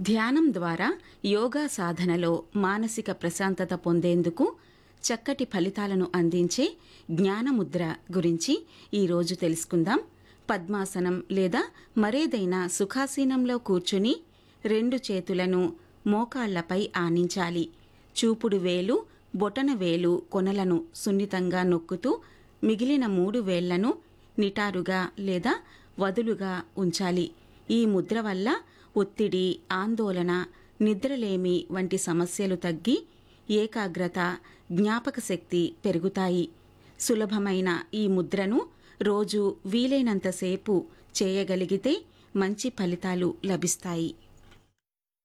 ధ్యానం ద్వారా యోగా సాధనలో మానసిక ప్రశాంతత పొందేందుకు చక్కటి ఫలితాలను అందించే జ్ఞానముద్ర గురించి ఈరోజు తెలుసుకుందాం పద్మాసనం లేదా మరేదైనా సుఖాసీనంలో కూర్చుని రెండు చేతులను మోకాళ్లపై ఆనించాలి చూపుడు వేలు బొటన వేలు కొనలను సున్నితంగా నొక్కుతూ మిగిలిన మూడు వేళ్లను నిటారుగా లేదా వదులుగా ఉంచాలి ఈ ముద్ర వల్ల ఒత్తిడి ఆందోళన నిద్రలేమి వంటి సమస్యలు తగ్గి ఏకాగ్రత జ్ఞాపక శక్తి పెరుగుతాయి సులభమైన ఈ ముద్రను రోజు వీలైనంతసేపు చేయగలిగితే మంచి ఫలితాలు లభిస్తాయి